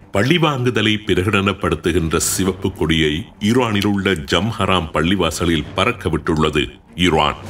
பழிவாங்குதலை பிரகடனப்படுத்துகின்ற சிவப்பு கொடியை ஈரானில் உள்ள ஜம்ஹராம் பள்ளிவாசலில் பறக்க விட்டுள்ளது ஈரான்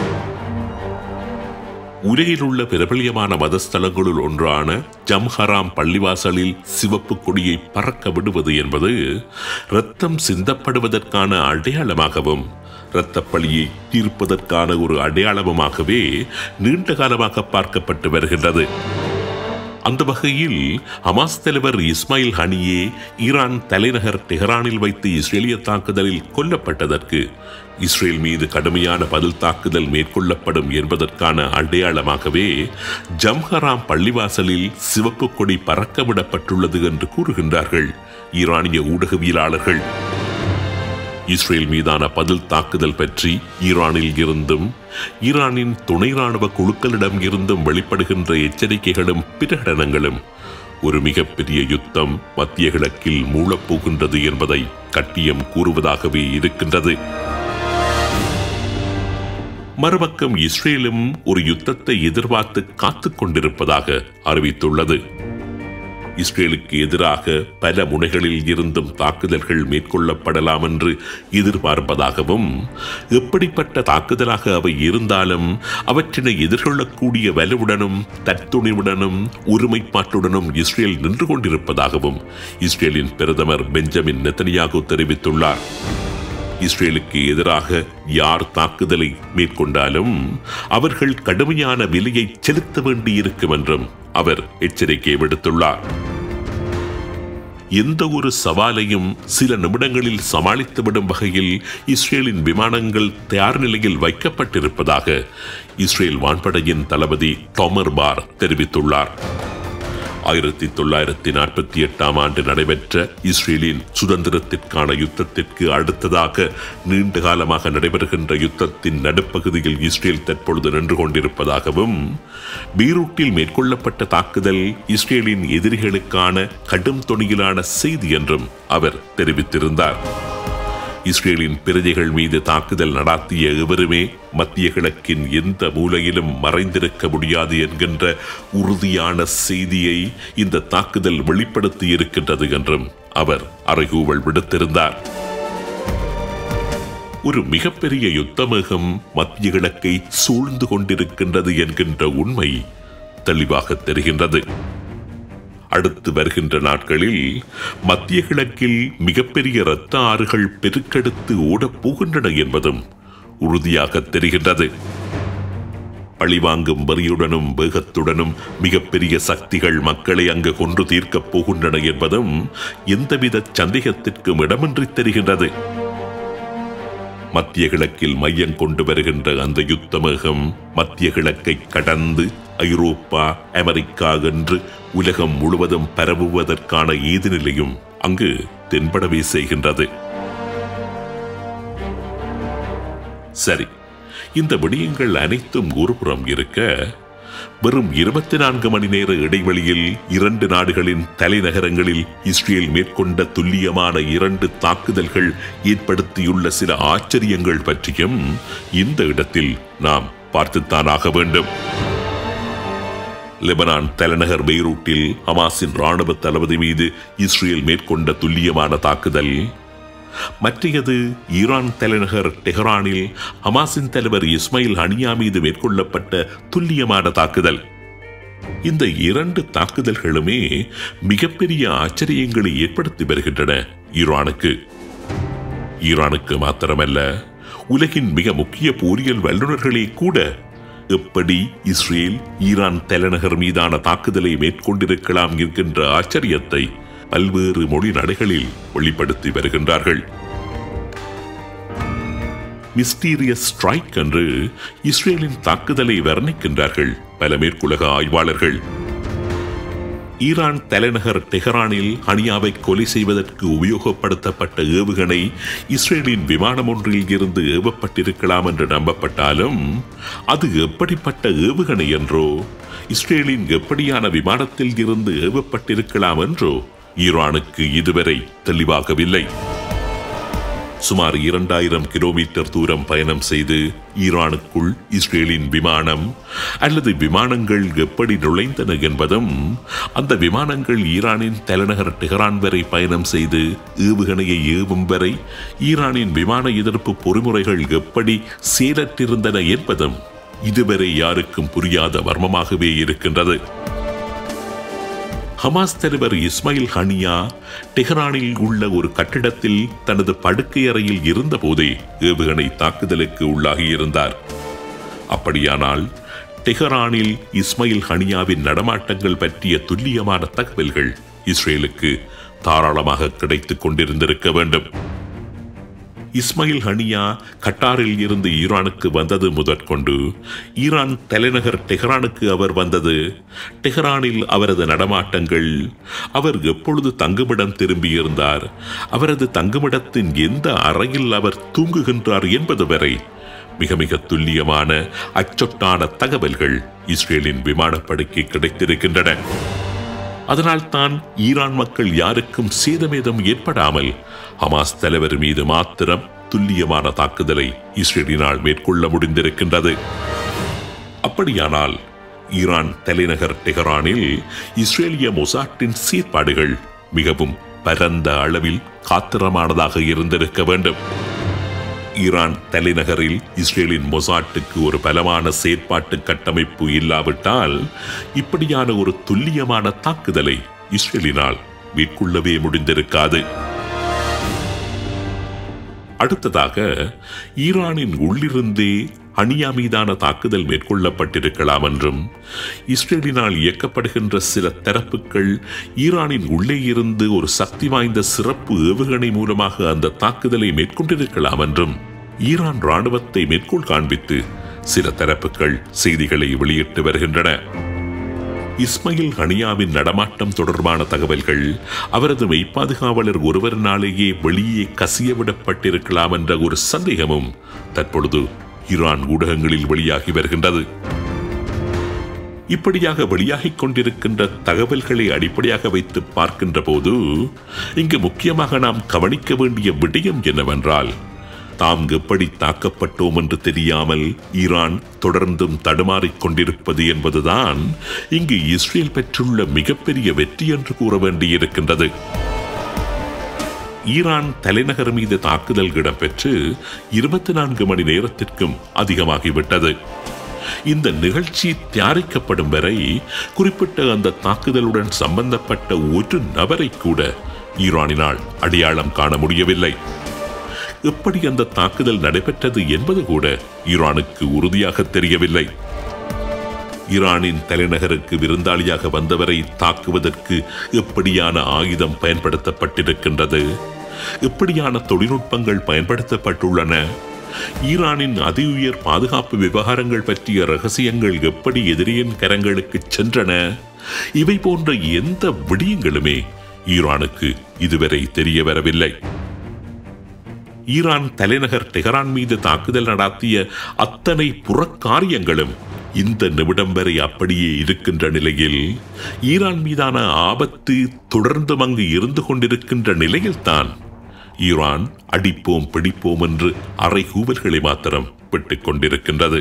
உலகில் உள்ள பிரபலியமான மதஸ்தலங்களுள் ஒன்றான ஜம்ஹராம் பள்ளிவாசலில் சிவப்பு கொடியை பறக்க விடுவது என்பது இரத்தம் சிந்தப்படுவதற்கான அடையாளமாகவும் இரத்தப்பழியை தீர்ப்பதற்கான ஒரு அடையாளமாகவே நீண்ட காலமாக பார்க்கப்பட்டு வருகின்றது அந்த வகையில் ஹமாஸ் தலைவர் இஸ்மாயில் ஹனியே ஈரான் தலைநகர் டெஹரானில் வைத்து இஸ்ரேலிய தாக்குதலில் கொல்லப்பட்டதற்கு இஸ்ரேல் மீது கடுமையான பதில் தாக்குதல் மேற்கொள்ளப்படும் என்பதற்கான அடையாளமாகவே ஜம்ஹராம் பள்ளிவாசலில் சிவப்பு கொடி பறக்க விடப்பட்டுள்ளது என்று கூறுகின்றார்கள் ஈரானிய ஊடகவியலாளர்கள் இஸ்ரேல் மீதான பதில் தாக்குதல் பற்றி ஈரானில் இருந்தும் ஈரானின் துணை ராணுவ குழுக்களிடம் இருந்தும் வெளிப்படுகின்ற எச்சரிக்கைகளும் பிரகடனங்களும் ஒரு மிகப்பெரிய யுத்தம் மத்திய கிழக்கில் மூழப்போகின்றது என்பதை கட்டியம் கூறுவதாகவே இருக்கின்றது மறுபக்கம் இஸ்ரேலும் ஒரு யுத்தத்தை எதிர்பார்த்து காத்துக் கொண்டிருப்பதாக அறிவித்துள்ளது இஸ்ரேலுக்கு எதிராக பல முனைகளில் இருந்தும் தாக்குதல்கள் மேற்கொள்ளப்படலாம் என்று எதிர்பார்ப்பதாகவும் எப்படிப்பட்ட தாக்குதலாக அவை இருந்தாலும் அவற்றினை எதிர்கொள்ளக்கூடிய வலுவுடனும் தத்துணிவுடனும் ஒருமைப்பாட்டுடனும் இஸ்ரேல் நின்று கொண்டிருப்பதாகவும் இஸ்ரேலின் பிரதமர் பெஞ்சமின் நெத்தனியாகு தெரிவித்துள்ளார் இஸ்ரேலுக்கு எதிராக யார் தாக்குதலை மேற்கொண்டாலும் அவர்கள் கடுமையான விலையை செலுத்த வேண்டியிருக்கும் என்றும் அவர் எச்சரிக்கை விடுத்துள்ளார் எந்த ஒரு சவாலையும் சில நிமிடங்களில் சமாளித்துவிடும் வகையில் இஸ்ரேலின் விமானங்கள் தயார் நிலையில் வைக்கப்பட்டிருப்பதாக இஸ்ரேல் வான்படையின் தளபதி டொமர் பார் தெரிவித்துள்ளார் ஆயிரத்தி தொள்ளாயிரத்தி நாற்பத்தி எட்டாம் ஆண்டு நடைபெற்ற இஸ்ரேலின் சுதந்திரத்திற்கான யுத்தத்திற்கு அடுத்ததாக நீண்ட காலமாக நடைபெறுகின்ற யுத்தத்தின் நடுப்பகுதியில் இஸ்ரேல் தற்பொழுது நின்று கொண்டிருப்பதாகவும் பீரூட்டில் மேற்கொள்ளப்பட்ட தாக்குதல் இஸ்ரேலின் எதிரிகளுக்கான கடும் தொனியிலான செய்தி என்றும் அவர் தெரிவித்திருந்தார் இஸ்ரேலின் பிரஜைகள் மீது தாக்குதல் நடாத்திய எவருமே மத்திய கிழக்கின் எந்த மூலையிலும் மறைந்திருக்க முடியாது என்கின்ற உறுதியான செய்தியை இந்த தாக்குதல் வெளிப்படுத்தி இருக்கின்றது என்றும் அவர் அறைகூவல் விடுத்திருந்தார் ஒரு மிகப்பெரிய யுத்தமேகம் மத்திய கிழக்கை சூழ்ந்து கொண்டிருக்கின்றது என்கின்ற உண்மை தெளிவாக தெரிகின்றது அடுத்து வருகின்ற நாட்களில் மத்திய கிழக்கில் மிகப்பெரிய இரத்த ஆறுகள் பெருக்கெடுத்து ஓடப் போகின்றன என்பதும் உறுதியாக தெரிகின்றது பழிவாங்கும் வரியுடனும் வேகத்துடனும் மிகப்பெரிய சக்திகள் மக்களை அங்கு கொன்று தீர்க்கப் போகின்றன என்பதும் எந்தவித சந்தேகத்திற்கும் இடமின்றி தெரிகின்றது மத்திய கிழக்கில் மையம் கொண்டு வருகின்ற அந்த யுத்தமேகம் மத்திய கிழக்கை கடந்து ஐரோப்பா அமெரிக்கா என்று உலகம் முழுவதும் பரவுவதற்கான ஏது நிலையும் அங்கு தென்படவே செய்கின்றது சரி இந்த விடயங்கள் அனைத்தும் ஒருபுறம் இருக்க வெறும் இருபத்தி நான்கு மணி நேர இடைவெளியில் இரண்டு நாடுகளின் தலைநகரங்களில் இஸ்ரேல் மேற்கொண்ட துல்லியமான இரண்டு தாக்குதல்கள் ஏற்படுத்தியுள்ள சில ஆச்சரியங்கள் பற்றியும் இந்த இடத்தில் நாம் பார்த்துத்தான் ஆக வேண்டும் லெபனான் தலைநகர் பெய்ரூட்டில் ஹமாஸின் ராணுவ தளபதி மீது இஸ்ரேல் மேற்கொண்ட துல்லியமான தாக்குதல் மற்றையது ஈரான் தலைநகர் டெஹரானில் ஹமாஸின் தலைவர் இஸ்மாயில் ஹனியா மீது மேற்கொள்ளப்பட்ட துல்லியமான தாக்குதல் இந்த இரண்டு தாக்குதல்களுமே மிகப்பெரிய ஆச்சரியங்களை ஏற்படுத்தி வருகின்றன ஈரானுக்கு ஈரானுக்கு மாத்திரமல்ல உலகின் மிக முக்கிய போரியல் வல்லுநர்களே கூட எப்படி இஸ்ரேல் ஈரான் தலைநகர் மீதான தாக்குதலை மேற்கொண்டிருக்கலாம் என்கின்ற ஆச்சரியத்தை பல்வேறு மொழி நடைகளில் வெளிப்படுத்தி வருகின்றார்கள் மிஸ்டீரியஸ் ஸ்ட்ரைக் என்று இஸ்ரேலின் தாக்குதலை வர்ணிக்கின்றார்கள் பல மேற்குலக ஆய்வாளர்கள் ஈரான் தலைநகர் டெஹரானில் ஹனியாவை கொலை செய்வதற்கு உபயோகப்படுத்தப்பட்ட ஏவுகணை இஸ்ரேலின் விமானம் ஒன்றில் இருந்து ஏவப்பட்டிருக்கலாம் என்று நம்பப்பட்டாலும் அது எப்படிப்பட்ட ஏவுகணை என்றோ இஸ்ரேலின் எப்படியான விமானத்தில் இருந்து ஏவப்பட்டிருக்கலாம் என்றோ ஈரானுக்கு இதுவரை தெளிவாகவில்லை சுமார் இரண்டாயிரம் கிலோமீட்டர் தூரம் பயணம் செய்து ஈரானுக்குள் இஸ்ரேலின் விமானம் அல்லது விமானங்கள் எப்படி நுழைந்தன என்பதும் அந்த விமானங்கள் ஈரானின் தலைநகர் டெஹரான் வரை பயணம் செய்து ஏவுகணையை ஏவும் வரை ஈரானின் விமான எதிர்ப்பு பொறிமுறைகள் எப்படி செயலற்றிருந்தன என்பதும் இதுவரை யாருக்கும் புரியாத மர்மமாகவே இருக்கின்றது ஹமாஸ் தலைவர் இஸ்மாயில் ஹனியா டெஹரானில் உள்ள ஒரு கட்டிடத்தில் தனது படுக்கை அறையில் இருந்தபோதே ஏவுகணை தாக்குதலுக்கு உள்ளாகியிருந்தார் அப்படியானால் டெஹரானில் இஸ்மாயில் ஹனியாவின் நடமாட்டங்கள் பற்றிய துல்லியமான தகவல்கள் இஸ்ரேலுக்கு தாராளமாக கிடைத்துக் கொண்டிருந்திருக்க வேண்டும் இஸ்மாயில் ஹனியா கட்டாரில் இருந்து ஈரானுக்கு வந்தது முதற்கொண்டு ஈரான் தலைநகர் டெஹரானுக்கு அவர் வந்தது டெஹரானில் அவரது நடமாட்டங்கள் அவர் எப்பொழுது தங்குமிடம் திரும்பியிருந்தார் அவரது தங்குமிடத்தின் எந்த அறையில் அவர் தூங்குகின்றார் என்பது வரை மிக மிக துல்லியமான அச்சொட்டான தகவல்கள் இஸ்ரேலின் விமானப்படைக்கு கிடைத்திருக்கின்றன அதனால்தான் ஈரான் மக்கள் யாருக்கும் சேதமேதம் ஏற்படாமல் ஹமாஸ் தலைவர் மீது மாத்திரம் துல்லியமான தாக்குதலை இஸ்ரேலினால் மேற்கொள்ள முடிந்திருக்கின்றது அப்படியானால் ஈரான் தலைநகர் டெஹரானில் இஸ்ரேலிய மொசாட்டின் சீர்பாடுகள் மிகவும் பரந்த அளவில் காத்திரமானதாக இருந்திருக்க வேண்டும் ஈரான் தலைநகரில் இஸ்ரேலின் மொசாட்டுக்கு ஒரு பலமான செயற்பாட்டு கட்டமைப்பு இல்லாவிட்டால் இப்படியான ஒரு துல்லியமான தாக்குதலை இஸ்ரேலினால் மேற்கொள்ளவே முடிந்திருக்காது அடுத்ததாக ஈரானின் உள்ளிருந்தே அணியா மீதான தாக்குதல் மேற்கொள்ளப்பட்டிருக்கலாம் என்றும் இஸ்ரேலினால் இயக்கப்படுகின்ற சில தரப்புகள் ஈரானின் உள்ளே இருந்து ஒரு சக்தி வாய்ந்த சிறப்பு ஏவுகணை மூலமாக அந்த தாக்குதலை மேற்கொண்டிருக்கலாம் என்றும் ஈரான் ராணுவத்தை மேற்கோள் காண்பித்து சில தரப்புகள் செய்திகளை வெளியிட்டு வருகின்றன இஸ்மாயில் ஹனியாவின் நடமாட்டம் தொடர்பான தகவல்கள் அவரது மெய்ப்பாதுகாவலர் ஒருவரினாலேயே வெளியே கசியவிடப்பட்டிருக்கலாம் என்ற ஒரு சந்தேகமும் தற்பொழுது ஈரான் ஊடகங்களில் வெளியாகி வருகின்றது இப்படியாக வெளியாகிக் கொண்டிருக்கின்ற தகவல்களை அடிப்படையாக வைத்து பார்க்கின்ற போது இங்கு முக்கியமாக நாம் கவனிக்க வேண்டிய விடயம் என்னவென்றால் தாம் எப்படி தாக்கப்பட்டோம் என்று தெரியாமல் ஈரான் தொடர்ந்தும் தடுமாறிக் கொண்டிருப்பது என்பதுதான் இங்கு இஸ்ரேல் பெற்றுள்ள மிகப்பெரிய வெற்றி என்று கூற வேண்டியிருக்கின்றது ஈரான் தலைநகர் மீது தாக்குதல் இடம்பெற்று இருபத்தி நான்கு மணி நேரத்திற்கும் அதிகமாகிவிட்டது இந்த நிகழ்ச்சி தயாரிக்கப்படும் வரை குறிப்பிட்ட அந்த தாக்குதலுடன் சம்பந்தப்பட்ட ஒரு நபரை கூட ஈரானினால் அடையாளம் காண முடியவில்லை எப்படி அந்த தாக்குதல் நடைபெற்றது என்பது கூட ஈரானுக்கு உறுதியாக தெரியவில்லை ஈரானின் தலைநகருக்கு விருந்தாளியாக வந்தவரை தாக்குவதற்கு எப்படியான ஆயுதம் பயன்படுத்தப்பட்டிருக்கின்றது எப்படியான தொழில்நுட்பங்கள் பயன்படுத்தப்பட்டுள்ளன ஈரானின் அதி உயர் பாதுகாப்பு விவகாரங்கள் பற்றிய ரகசியங்கள் எப்படி எதிரியின் கரங்களுக்கு சென்றன இவை போன்ற எந்த விடயங்களுமே ஈரானுக்கு இதுவரை தெரிய வரவில்லை ஈரான் தலைநகர் டெஹரான் மீது தாக்குதல் நடாத்திய அத்தனை புறக்காரியங்களும் இந்த நிமிடம் வரை அப்படியே இருக்கின்ற நிலையில் ஈரான் மீதான ஆபத்து தொடர்ந்தும் அங்கு இருந்து கொண்டிருக்கின்ற நிலையில்தான் ஈரான் அடிப்போம் பிடிப்போம் என்று அறைகூவல்களை மாத்திரம் விட்டுக் கொண்டிருக்கின்றது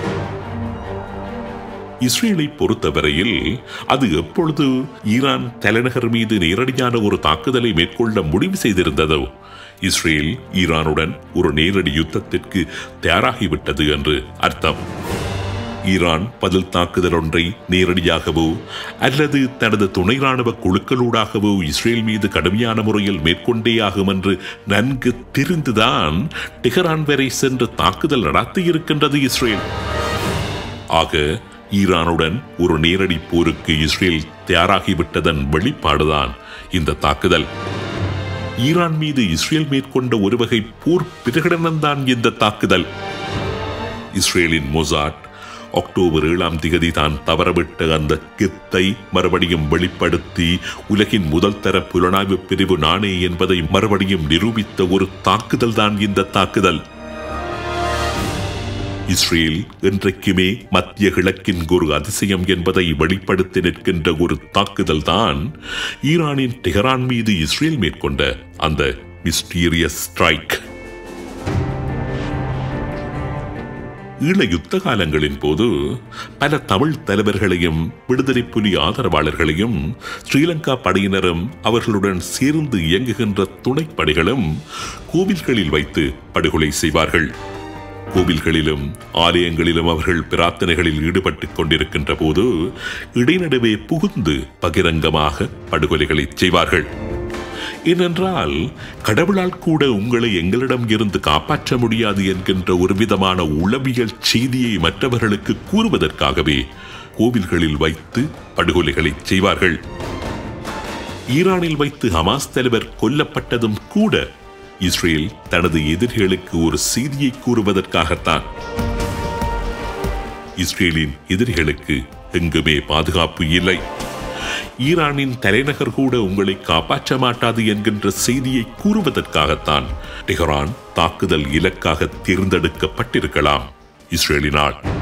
இஸ்ரேலை பொறுத்தவரையில் அது எப்பொழுது ஈரான் தலைநகர் மீது நேரடியான ஒரு தாக்குதலை மேற்கொள்ள முடிவு செய்திருந்ததோ இஸ்ரேல் ஈரானுடன் ஒரு நேரடி யுத்தத்திற்கு தயாராகிவிட்டது என்று அர்த்தம் ஈரான் பதில் தாக்குதல் ஒன்றை நேரடியாகவோ அல்லது தனது துணை ராணுவ குழுக்களூடாகவோ இஸ்ரேல் மீது கடுமையான முறையில் மேற்கொண்டே ஆகும் என்று நன்கு தெரிந்துதான் டெஹரான் வரை சென்று தாக்குதல் நடத்தியிருக்கின்றது இஸ்ரேல் ஆக ஈரானுடன் ஒரு நேரடி போருக்கு இஸ்ரேல் தயாராகிவிட்டதன் வெளிப்பாடுதான் இந்த தாக்குதல் ஈரான் மீது இஸ்ரேல் மேற்கொண்ட ஒரு வகை போர் பிரகடனம்தான் இந்த தாக்குதல் இஸ்ரேலின் மொசாட் அக்டோபர் ஏழாம் திகதி தான் தவறவிட்ட அந்த கித்தை மறுபடியும் வெளிப்படுத்தி உலகின் முதல் தர புலனாய்வு பிரிவு நானே என்பதை மறுபடியும் நிரூபித்த ஒரு தாக்குதல் தான் இந்த தாக்குதல் இஸ்ரேல் என்றைக்குமே மத்திய கிழக்கின் ஒரு அதிசயம் என்பதை வெளிப்படுத்தி நிற்கின்ற ஒரு தாக்குதல் தான் ஈரானின் டெஹரான் மீது இஸ்ரேல் மேற்கொண்ட அந்த மிஸ்டீரியஸ் ஸ்ட்ரைக் ஈழ யுத்த காலங்களின் போது பல தமிழ் தலைவர்களையும் விடுதலை புலி ஆதரவாளர்களையும் ஸ்ரீலங்கா படையினரும் அவர்களுடன் சேர்ந்து இயங்குகின்ற துணைப்படைகளும் கோவில்களில் வைத்து படுகொலை செய்வார்கள் கோவில்களிலும் ஆலயங்களிலும் அவர்கள் பிரார்த்தனைகளில் ஈடுபட்டுக் கொண்டிருக்கின்ற போது இடைநடுவே புகுந்து பகிரங்கமாக படுகொலைகளை செய்வார்கள் ஏனென்றால் கடவுளால் கூட உங்களை எங்களிடம் இருந்து காப்பாற்ற முடியாது என்கின்ற ஒரு விதமான உளவியல் செய்தியை மற்றவர்களுக்கு கூறுவதற்காகவே கோவில்களில் வைத்து படுகொலைகளை செய்வார்கள் ஈரானில் வைத்து ஹமாஸ் தலைவர் கொல்லப்பட்டதும் கூட இஸ்ரேல் தனது எதிரிகளுக்கு ஒரு செய்தியை கூறுவதற்காகத்தான் இஸ்ரேலின் எதிரிகளுக்கு எங்குமே பாதுகாப்பு இல்லை ஈரானின் தலைநகர் கூட உங்களை காப்பாற்ற மாட்டாது என்கின்ற செய்தியை கூறுவதற்காகத்தான் டெஹரான் தாக்குதல் இலக்காக தேர்ந்தெடுக்கப்பட்டிருக்கலாம் இஸ்ரேலினால்